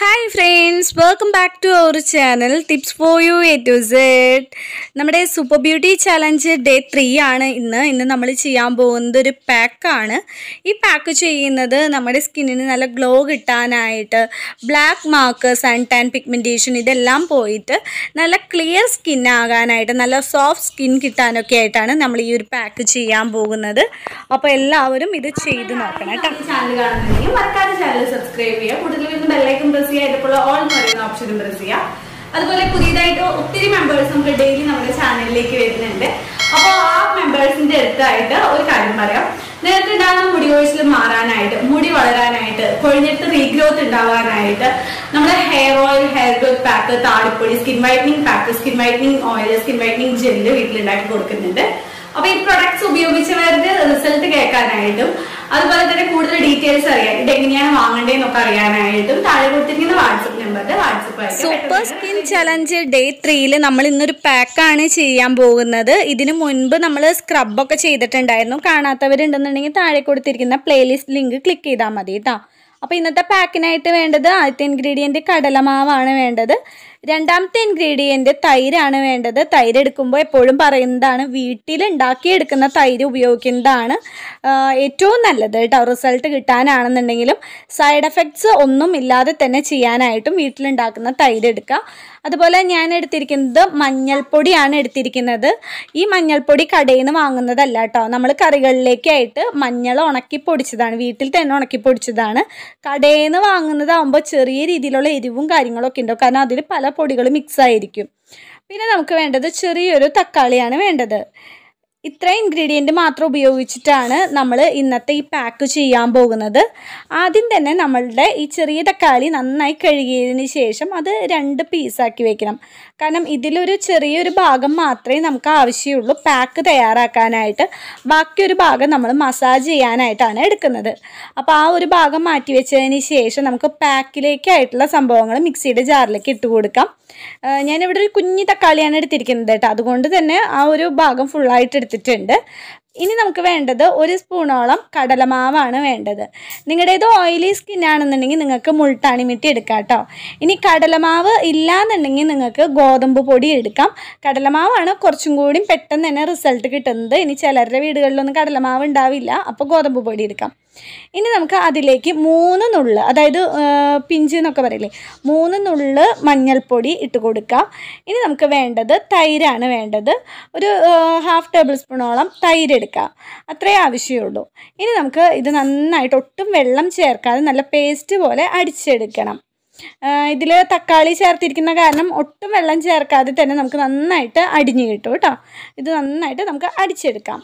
hi friends welcome back to our channel tips for you A to Z നമ്മുടെ super beauty challenge day three ആണ് ഇന്ന് ഇന്ന് നമ്മൾ ചെയ്യാൻ പോകുന്നത് ഒരു പാക്കാണ് ഈ പാക്ക് ചെയ്യുന്നത് നമ്മുടെ സ്കിന്നിന് നല്ല ഗ്ലോ കിട്ടാനായിട്ട് black mark sun tan pigmentation ഇതെല്ലാം പോയിട്ട് നല്ല ക്ലിയർ സ്കിൻ ആകാനായിട്ട് നല്ല സോഫ്റ്റ് സ്കിൻ കിട്ടാനൊക്കെ ആയിട്ടാണ് നമ്മൾ ഈ ഒരു പാക്ക് ചെയ്യാൻ പോകുന്നത് അപ്പോൾ എല്ലാവരും ഇത് ചെയ്ത് നോക്കണം കേട്ടോ ചാനൽ കാണുന്നുണ്ടെങ്കിൽ മറക്കാതെ ചാനൽ സബ്സ്ക്രൈബ് ചെയ്യുക കൂടുതൽ വരുന്ന ബെല്ലൈക്കൺ പ്രസ് ചെയ്യുക ഇതുപോലെ ഓൾ എന്ന് പറയുന്ന ഓപ്ഷനും പ്രസ് ചെയ്യുക അതുപോലെ പുതിയതായിട്ട് ഒത്തിരി മെമ്പേഴ്സ് നമുക്ക് ഡെയിലി നമ്മുടെ ചാനലിലേക്ക് വരുന്നുണ്ട് അപ്പോൾ ആ മെമ്പേഴ്സിന്റെ അടുത്തായിട്ട് ഒരു കാര്യം പറയാം നിങ്ങൾക്ക് ഉണ്ടാകുന്ന മുടി കൊഴിച്ചിൽ മാറാനായിട്ട് മുടി വളരാനായിട്ട് കൊഴിഞ്ഞിട്ട് റീഗ്രോത്ത് ഉണ്ടാവാനായിട്ട് നമ്മുടെ hair oil hair growth pack താടിപ്പൊടി skin whitening pack skin whitening oil skin whitening gel വീട്ടിലുണ്ടാക്കി കൊടുക്കുന്നുണ്ട് അപ്പൊ ഈ പ്രൊഡക്ട്സ് ഉപയോഗിച്ചവരുടെ റിസൾട്ട് കേൾക്കാനായിട്ടും അതുപോലെ തന്നെ കൂടുതൽ ഡീറ്റെയിൽസ് അറിയാൻ ഇത് എങ്ങനെയാണ് വാങ്ങേണ്ടതെന്നൊക്കെ അറിയാനായിട്ടും താഴെ കൊടുത്തിരിക്കുന്ന വാട്സപ്പ് നമ്പറിന്റെ WhatsApp super skin challenge day ത്രീയിൽ നമ്മൾ ഇന്നൊരു പാക്കാണ് ചെയ്യാൻ പോകുന്നത് ഇതിനു മുൻപ് നമ്മൾ സ്ക്രബൊക്കെ ചെയ്തിട്ടുണ്ടായിരുന്നു കാണാത്തവരുണ്ടെന്നുണ്ടെങ്കിൽ താഴെ കൊടുത്തിരിക്കുന്ന പ്ലേലിസ്റ്റ് ലിങ്ക് ക്ലിക്ക് ചെയ്താൽ മതി കേട്ടോ അപ്പോൾ ഇന്നത്തെ പാക്കിനായിട്ട് വേണ്ടത് ആദ്യത്തെ ഇൻഗ്രീഡിയൻറ്റ് കടലമാവാണ് വേണ്ടത് രണ്ടാമത്തെ ഇൻഗ്രീഡിയൻറ്റ് തൈരാണ് വേണ്ടത് തൈര് എടുക്കുമ്പോൾ എപ്പോഴും പറയുന്നതാണ് വീട്ടിൽ ഉണ്ടാക്കിയെടുക്കുന്ന തൈര് ഉപയോഗിക്കുന്നതാണ് ആഹ് ഏറ്റവും നല്ലത് കേട്ടോ റിസൾട്ട് കിട്ടാനാണെന്നുണ്ടെങ്കിലും സൈഡ് എഫക്ട്സ് ഒന്നും ഇല്ലാതെ തന്നെ ചെയ്യാനായിട്ടും വീട്ടിലുണ്ടാക്കുന്ന തൈര് എടുക്കുക അതുപോലെ ഞാൻ എടുത്തിരിക്കുന്നത് മഞ്ഞൾപ്പൊടിയാണ് എടുത്തിരിക്കുന്നത് ഈ മഞ്ഞൾപ്പൊടി കടയിൽ നിന്ന് വാങ്ങുന്നതല്ല കേട്ടോ നമ്മൾ കറികളിലേക്കായിട്ട് മഞ്ഞൾ ഉണക്കി പൊടിച്ചതാണ് വീട്ടിൽ തന്നെ ഉണക്കി പൊടിച്ചതാണ് കടയിൽ നിന്ന് വാങ്ങുന്നതാകുമ്പോൾ ചെറിയ രീതിയിലുള്ള എരിവും കാര്യങ്ങളൊക്കെ ഉണ്ടാവും കാരണം അതിൽ പല പൊടികൾ മിക്സ് ആയിരിക്കും പിന്നെ നമുക്ക് വേണ്ടത് ചെറിയൊരു തക്കാളിയാണ് വേണ്ടത് ഇത്ര ഇൻഗ്രീഡിയൻറ്റ് മാത്രം ഉപയോഗിച്ചിട്ടാണ് നമ്മൾ ഇന്നത്തെ ഈ പാക്ക് ചെയ്യാൻ പോകുന്നത് ആദ്യം തന്നെ നമ്മളുടെ ഈ ചെറിയ തക്കാളി നന്നായി കഴുകിയതിന് ശേഷം അത് രണ്ട് പീസാക്കി വെക്കണം കാരണം ഇതിലൊരു ചെറിയൊരു ഭാഗം മാത്രമേ നമുക്ക് ആവശ്യമുള്ളൂ പാക്ക് തയ്യാറാക്കാനായിട്ട് ബാക്കിയൊരു ഭാഗം നമ്മൾ മസാജ് ചെയ്യാനായിട്ടാണ് എടുക്കുന്നത് അപ്പോൾ ആ ഒരു ഭാഗം മാറ്റി വെച്ചതിന് ശേഷം നമുക്ക് പാക്കിലേക്കായിട്ടുള്ള സംഭവങ്ങൾ മിക്സിയുടെ ജാറിലേക്ക് ഇട്ട് കൊടുക്കാം ആ, ഞാനിവിടെ ഒരു കുഞ്ഞി തക്കാളിയാണ് എടുത്തിരിക്കുന്നത് കേട്ടോ അതുകൊണ്ട് തന്നെ ആ ഒരു ഭാഗം ഫുള്ളായിട്ട് എടുത്തിട്ടുണ്ട് ഇനി നമുക്ക് വേണ്ടത് ഒരു സ്പൂണോളം കടലമാവാണ് വേണ്ടത് നിങ്ങളുടേത് ഓയിലി സ്കിൻ ആണെന്നുണ്ടെങ്കിൽ നിങ്ങൾക്ക് മുൾട്ടാണി മിട്ടി എടുക്കാം കേട്ടോ ഇനി കടലമാവ് ഇല്ലാന്നുണ്ടെങ്കിൽ നിങ്ങൾക്ക് ഗോതമ്പ് പൊടി എടുക്കാം കടലമാവാണ് കുറച്ചും കൂടി പെട്ടെന്ന് തന്നെ റിസൾട്ട് കിട്ടുന്നത് ഇനി ചിലരുടെ വീടുകളിലൊന്നും കടലമാവ് ഉണ്ടാവില്ല അപ്പോൾ ഗോതമ്പ് പൊടി എടുക്കാം ഇനി നമുക്ക് അതിലേക്ക് മൂന്ന് നുള്ള് അതായത് ആ, പിഞ്ച് എന്നൊക്കെ പറയില്ലേ മൂന്ന് നുള്ള് മഞ്ഞൾപ്പൊടി ഇട്ട് കൊടുക്കുക ഇനി നമുക്ക് വേണ്ടത് തൈരാണ് വേണ്ടത് ഒരു ഹാഫ് ടേബിൾ സ്പൂണോളം തൈര് എടുക്കുക അത്രേ ആവശ്യമുള്ളൂ ഇനി നമുക്ക് ഇത് നന്നായിട്ട് ഒട്ടും വെള്ളം ചേർക്കാതെ നല്ല പേസ്റ്റ് പോലെ അടിച്ചെടുക്കണം ഇതിൽ തക്കാളി ചേർത്തിരിക്കുന്ന കാരണം ഒട്ടും വെള്ളം ചേർക്കാതെ തന്നെ നമുക്ക് നന്നായിട്ട് അടിഞ്ഞു കിട്ടും കേട്ടോ ഇത് നന്നായിട്ട് നമുക്ക് അടിച്ചെടുക്കാം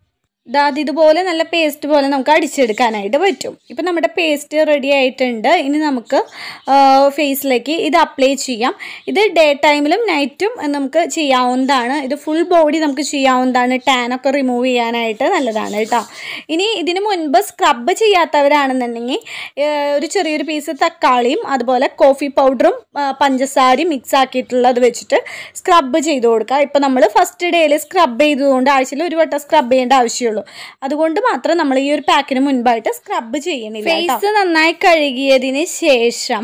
ദാത് ഇതുപോലെ നല്ല പേസ്റ്റ് പോലെ നമുക്ക് അടിച്ചെടുക്കാനായിട്ട് പറ്റും ഇപ്പം നമ്മുടെ പേസ്റ്റ് റെഡി ആയിട്ടുണ്ട് ഇനി നമുക്ക് ഫേസിലേക്ക് ഇത് അപ്ലൈ ചെയ്യാം ഇത് ഡേ ടൈമിലും നൈറ്റും നമുക്ക് ചെയ്യാവുന്നതാണ് ഇത് ഫുൾ ബോഡി നമുക്ക് ചെയ്യാവുന്നതാണ് ടാനൊക്കെ റിമൂവ് ചെയ്യാനായിട്ട് നല്ലതാണ് കേട്ടോ ഇനി ഇതിന് മുൻപ് സ്ക്രബ് ചെയ്യാത്തവരാണെന്നുണ്ടെങ്കിൽ ഏഹ്, ഒരു ചെറിയൊരു പീസ് തക്കാളിയും അതുപോലെ കോഫി പൗഡറും ആ, പഞ്ചസാരയും മിക്സ് ആക്കിയിട്ടുള്ളത് വെച്ചിട്ട് സ്ക്രബ് ചെയ്ത് കൊടുക്കുക ഇപ്പം നമ്മൾ ഫസ്റ്റ് ഡേയിൽ സ്ക്രബ് ചെയ്തതുകൊണ്ട് ആഴ്ചയിൽ ഒരു വട്ടം സ്ക്രബ് ചെയ്യേണ്ട ആവശ്യമുള്ളൂ അതുകൊണ്ട് മാത്രം നമ്മൾ ഈ ഒരു പാക്കിന് മുൻപായിട്ട് സ്ക്രബ് ചെയ്യണില്ല ഫേസ് നന്നായി കഴുകിയതിന് ശേഷം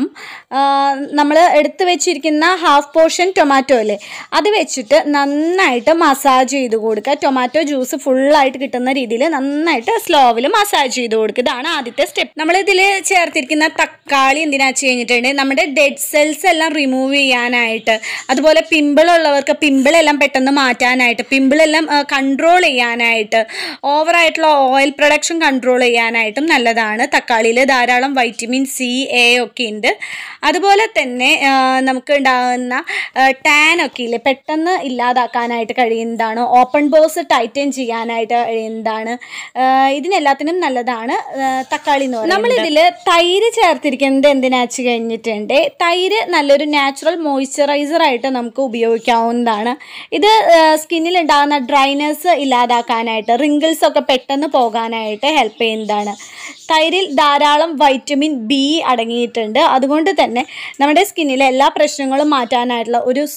നമ്മൾ എടുത്തു വെച്ചിരിക്കുന്ന ഹാഫ് പോർഷൻ ടൊമാറ്റോ അല്ലേ അത് വെച്ചിട്ട് നന്നായിട്ട് മസാജ് ചെയ്ത് കൊടുക്കുക ടൊമാറ്റോ ജ്യൂസ് ഫുള്ളായിട്ട് കിട്ടുന്ന രീതിയിൽ നന്നായിട്ട് സ്ലോവിൽ മസാജ് ചെയ്ത് കൊടുക്കുക ഇതാണ് ആദ്യത്തെ സ്റ്റെപ്പ് നമ്മളിതിൽ ചേർത്തിരിക്കുന്ന തക്കാളി എന്തിനാ വെച്ച് കഴിഞ്ഞിട്ടുണ്ടെങ്കിൽ നമ്മുടെ ഡെഡ് സെൽസ് എല്ലാം റിമൂവ് ചെയ്യാനായിട്ട് അതുപോലെ പിമ്പിൾ ഉള്ളവർക്ക് പിമ്പിൾ എല്ലാം പെട്ടെന്ന് മാറ്റാനായിട്ട് പിമ്പിൾ എല്ലാം കൺട്രോൾ ചെയ്യാനായിട്ട് ഓവറായിട്ടുള്ള ഓയിൽ പ്രൊഡക്ഷൻ കൺട്രോൾ ചെയ്യാനായിട്ടും നല്ലതാണ് തക്കാളിയിൽ ധാരാളം വൈറ്റമിൻ സി എ ഒക്കെ ഉണ്ട് അതുപോലെ തന്നെ ആ, നമുക്ക് ഉണ്ടാകുന്ന ടാൻ ഒക്കെ ഇല്ലേ പെട്ടെന്ന് ഇല്ലാതാക്കാനായിട്ട് കഴിയുന്നതാണ് ഓപ്പൺ ബോസ് ടൈറ്റൻ ചെയ്യാനായിട്ട് കഴിയുന്നതാണ് ആ, ഇതിനെല്ലാത്തിനും നല്ലതാണ് ആ, തക്കാളി എന്ന് പറയുന്നത് നമ്മളിതിൽ തൈര് ചേർത്തിരിക്കുന്നത് എന്തിനാ വെച്ച് കഴിഞ്ഞിട്ടുണ്ട് തൈര് നല്ലൊരു നാച്ചുറൽ മോയ്സ്ചറൈസർ ആയിട്ട് നമുക്ക് ഉപയോഗിക്കാവുന്നതാണ് ഇത് സ്കിന്നിൽ ഉണ്ടാകുന്ന ഡ്രൈനെസ് ഇല്ലാതാക്കാനായിട്ട് റിങ്കിൾസ് ഒക്കെ പെട്ടെന്ന് പോകാനായിട്ട് ഹെൽപ്പ് ചെയ്യുന്നതാണ് തൈരിൽ ധാരാളം വൈറ്റമിൻ ബി അടങ്ങിയിട്ടുണ്ട് അതുകൊണ്ട് തന്നെ നമ്മുടെ സ്കിന്നിലെ എല്ലാ പ്രശ്നങ്ങളും മാറ്റാനായിട്ടുള്ള ഒരു സൂപ്പർ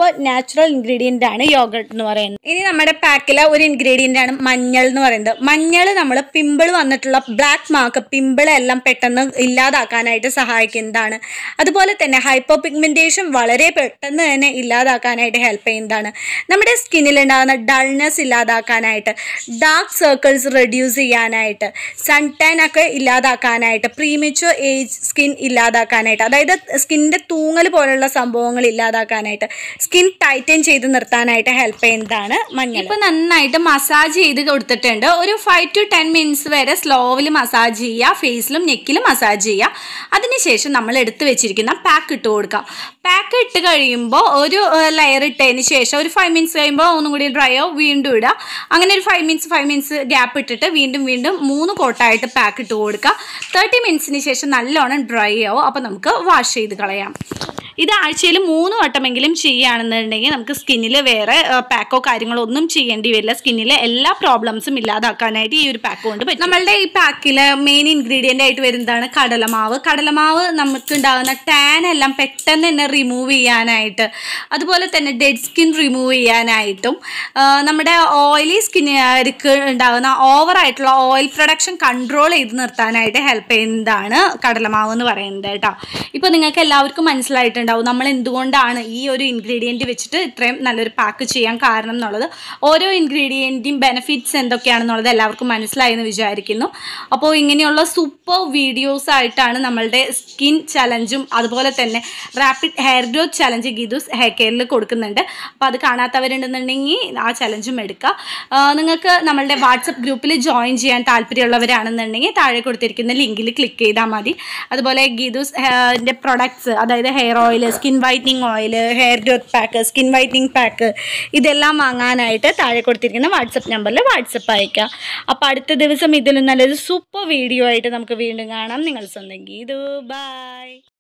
സൂപ്പർ നാച്ചുറൽ ഇൻഗ്രീഡിയൻ്റ് ആണ് യോഗട്ട് എന്ന് പറയുന്നത് ഇനി നമ്മുടെ പാക്കിലെ ഒരു ഇൻഗ്രീഡിയൻ്റ് ആണ് മഞ്ഞൾ എന്ന് പറയുന്നത് മഞ്ഞൾ നമ്മൾ പിമ്പിൾ വന്നിട്ടുള്ള ബ്ലാക്ക് മാർക്ക് പിമ്പിൾ എല്ലാം പെട്ടെന്ന് ഇല്ലാതാക്കാനായിട്ട് സഹായിക്കുന്നതാണ് അതുപോലെ തന്നെ ഹൈപ്പോ പിഗ്മെൻറ്റേഷൻ വളരെ പെട്ടെന്ന് തന്നെ ഇല്ലാതാക്കാനായിട്ട് ഹെൽപ്പ് ചെയ്യുന്നതാണ് നമ്മുടെ സ്കിന്നിൽ ഉണ്ടാകുന്ന ഡൾനെസ് ഇല്ലാതാക്കാനായിട്ട് ഡാർക്ക് സർക്കിൾസ് റെഡ്യൂസ് ചെയ്യാനായിട്ട് സൺ ടാൻ ഒക്കെ ഇല്ലാതാക്കാനായിട്ട് പ്രീമിച്ചുവർ ഏജ് സ്കിൻ ഇല്ലാതാക്കാനായിട്ട് അതായത് സ്കിന്നിൻ്റെ തൂങ്ങൽ പോലുള്ള സംഭവങ്ങൾ ഇല്ലാതാക്കാനായിട്ട് സ്കിൻ ടൈറ്റൻ ചെയ്ത് നിർത്താനായിട്ട് ഹെൽപ്പ് ചെയ്യുന്നതാണ് മഞ്ഞൾ ഇപ്പം നന്നായിട്ട് മസാജ് ചെയ്ത് കൊടുത്തിട്ടുണ്ട് ഒരു ഫൈവ് ടു ടെൻ മിനിറ്റ്സ് വരെ സ്ലോവിൽ മസാജ് ചെയ്യുക ഫേസിലും നെക്കിലും മസാജ് ചെയ്യുക അതിനുശേഷം നമ്മൾ എടുത്ത് വെച്ചിരിക്കുന്ന പാക്ക് ഇട്ട് കൊടുക്കുക പാക്ക് ഇട്ട് കഴിയുമ്പോൾ ഒരു ലെയർ ഇട്ടതിന് ശേഷം ഒരു ഫൈവ് മിനിറ്റ്സ് കഴിയുമ്പോൾ ഒന്നും കൂടി ഡ്രൈ ആവും വീണ്ടും ഇടുക അങ്ങനെ ഒരു five minutes five minutes gap ഇട്ടിട്ട് വീണ്ടും വീണ്ടും മൂന്ന് കോട്ടായിട്ട് പാക്ക് ഇട്ട് കൊടുക്കുക തേർട്ടി മിനിറ്റ്സിന് ശേഷം നല്ലോണം ഡ്രൈ ആവും അപ്പോൾ നമുക്ക് വാഷ് ചെയ്ത് കളയാം ഇത് ആഴ്ചയിൽ മൂന്ന് വട്ടമെങ്കിലും ചെയ്യുകയാണെന്നുണ്ടെങ്കിൽ നമുക്ക് സ്കിന്നിൽ വേറെ പാക്കോ കാര്യങ്ങളോ ഒന്നും ചെയ്യേണ്ടി വരില്ല സ്കിന്നിലെ എല്ലാ പ്രോബ്ലംസും ഇല്ലാതാക്കാനായിട്ട് ഈ ഒരു പാക്ക് കൊണ്ട് പറ്റും നമ്മളുടെ ഈ പാക്കിൽ മെയിൻ ഇൻഗ്രീഡിയൻ്റ് ആയിട്ട് വരുന്നതാണ് കടലമാവ് കടലമാവ് നമുക്ക് ഉണ്ടാകുന്ന ടാൻ എല്ലാം പെട്ടെന്ന് തന്നെ റിമൂവ് ചെയ്യാനായിട്ട് അതുപോലെ തന്നെ ഡെഡ് സ്കിൻ റിമൂവ് ചെയ്യാനായിട്ടും ആ, നമ്മുടെ ഓയിലി സ്കിന്നുകാർക്ക് ഉണ്ടാകുന്ന ഓവറായിട്ടുള്ള ഓയിൽ പ്രൊഡക്ഷൻ കൺട്രോൾ ചെയ്ത് നിർത്താനായിട്ട് ഹെൽപ്പ് ചെയ്യുന്നതാണ് കടലമാവ് എന്ന് പറയുന്നത് കേട്ടോ ഇപ്പോൾ നിങ്ങൾക്ക് എല്ലാവർക്കും മനസ്സിലായിട്ടുണ്ടാവും നമ്മൾ എന്തുകൊണ്ടാണ് ഈ ഒരു ഇൻഗ്രീഡിയൻറ്റ് വെച്ചിട്ട് ഇത്രയും നല്ലൊരു പാക്ക് ചെയ്യാൻ കാരണം എന്നുള്ളത് ഓരോ ഇൻഗ്രീഡിയൻറ്റിൻ്റെയും ബെനിഫിറ്റ്സ് എന്തൊക്കെയാണെന്നുള്ളത് എല്ലാവർക്കും മനസ്സിലായി എന്ന് വിചാരിക്കുന്നു അപ്പോൾ ഇങ്ങനെയുള്ള സൂപ്പർ വീഡിയോസ് ആയിട്ടാണ് നമ്മളുടെ സ്കിൻ ചലഞ്ചും അതുപോലെ തന്നെ rapid hair growth challenge Geethu's hair കെയറിൽ കൊടുക്കുന്നുണ്ട് അപ്പോൾ അത് കാണാത്തവരുണ്ടെന്നുണ്ടെങ്കിൽ ആ ചലഞ്ചും എടുക്കുക ആ, നിങ്ങൾക്ക് നമ്മളുടെ വാട്സപ്പ് ഗ്രൂപ്പിൽ ജോയിൻ ചെയ്യാൻ താല്പര്യമുള്ളവരാണെന്നുണ്ടെങ്കിൽ താഴെ കൊടുത്തിരിക്കുന്ന ലിങ്കിൽ ക്ലിക്ക് ചെയ്താൽ മതി അതുപോലെ ഗീതൂസ് ഹെയറിൻ്റെ പ്രൊഡക്ട്സ് അതായത് hair oil skin whitening oil hair growth pack skin whitening pack ഇതെല്ലാം വാങ്ങാനായിട്ട് താഴെ കൊടുത്തിരിക്കുന്ന വാട്സപ്പ് നമ്പറിൽ വാട്സപ്പ് അയക്കുക അപ്പോൾ അടുത്ത ദിവസം ഇതിലും നല്ലൊരു സൂപ്പർ വീഡിയോ ആയിട്ട് നമുക്ക് വീണ്ടും കാണാം നിങ്ങൾ സ്വന്തം ഗീതു ബൈ